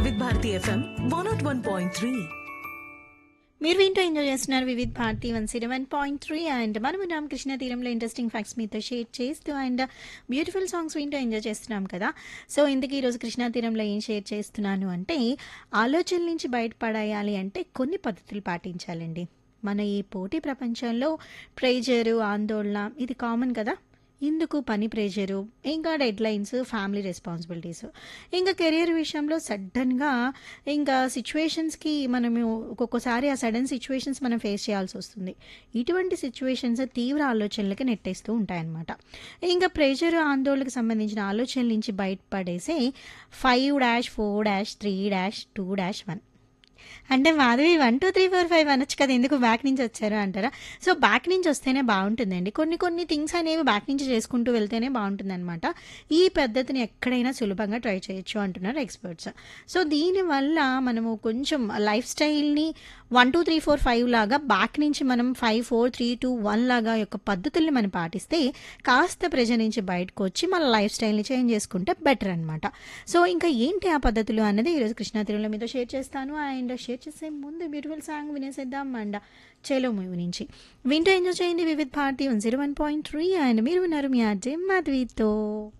వివిధ Bharati FM one nought one point three మీరు వింటూ ఎంజాయ్ చేస్తున్నారు Vividh Bharati one zero one point three and మనము రామకృష్ణ తీరంలో ఇంట్రెస్టింగ్ ఫ్యాక్ట్స్ మీతో షేర్ చేస్తూ అండ్ బ్యూటిఫుల్ సాంగ్స్ వింటూ ఎంజాయ్ చేస్తున్నాం కదా సో ఇందుకు ఈరోజు కృష్ణా తీరంలో ఏం షేర్ చేస్తున్నాను అంటే ఆలోచనల నుంచి బయటపడేయాలి అంటే కొన్ని పద్ధతులు పాటించాలండి మన ఈ పోటీ ప్రపంచంలో ప్రెజరు ఆందోళన ఇది కామన్ కదా ఇందుకు పని ప్రెషరు ఇంకా డెడ్ లైన్స్ ఫ్యామిలీ రెస్పాన్సిబిలిటీస్ ఇంకా కెరియర్ విషయంలో సడన్గా ఇంకా సిచ్యువేషన్స్కి మనము ఒక్కొక్కసారి ఆ సడన్ సిచ్యువేషన్స్ మనం ఫేస్ చేయాల్సి వస్తుంది ఇటువంటి సిచ్యువేషన్స్ తీవ్ర ఆలోచనలకి నెట్టేస్తూ ఉంటాయన్నమాట ఇంకా ప్రెషర్ ఆందోళనకు సంబంధించిన ఆలోచనల నుంచి బయటపడేసే five dash four dash three dash two dash one అంటే Madhavi one two three four five అనొచ్చు కదా ఎందుకు బ్యాక్ నుంచి వచ్చారు అంటారా సో బ్యాక్ నుంచి వస్తేనే బాగుంటుందండి కొన్ని కొన్ని థింగ్స్ అనేవి బ్యాక్ నుంచి చేసుకుంటూ వెళ్తేనే బాగుంటుంది అనమాట ఈ పద్ధతిని ఎక్కడైనా సులభంగా ట్రై చేయొచ్చు అంటున్నారు ఎక్స్పర్ట్స్ సో దీనివల్ల మనము కొంచెం లైఫ్ స్టైల్ని one two three four five లాగా బ్యాక్ నుంచి మనం five four three two one లాగా యొక్క పద్ధతుల్ని మనం పాటిస్తే కాస్త ప్రెజర్ నుంచి బయటకు వచ్చి మన లైఫ్ స్టైల్ని చేంజ్ చేసుకుంటే బెటర్ అనమాట సో ఇంకా ఏంటి ఆ పద్ధతులు అన్నది ఈరోజు కృష్ణా తీరులో మీతో షేర్ చేస్తాను అండ్ షేర్ చేసే ముందు బ్యూటిఫుల్ సాంగ్ వినేసేద్దాం అండ్ చేలో మూవీ నుంచి వింటూ ఎంజాయ్ చేయండి Vividh Bharati one zero one point three and మీరు ఉన్నారు మీ అజయ్ మాధవితో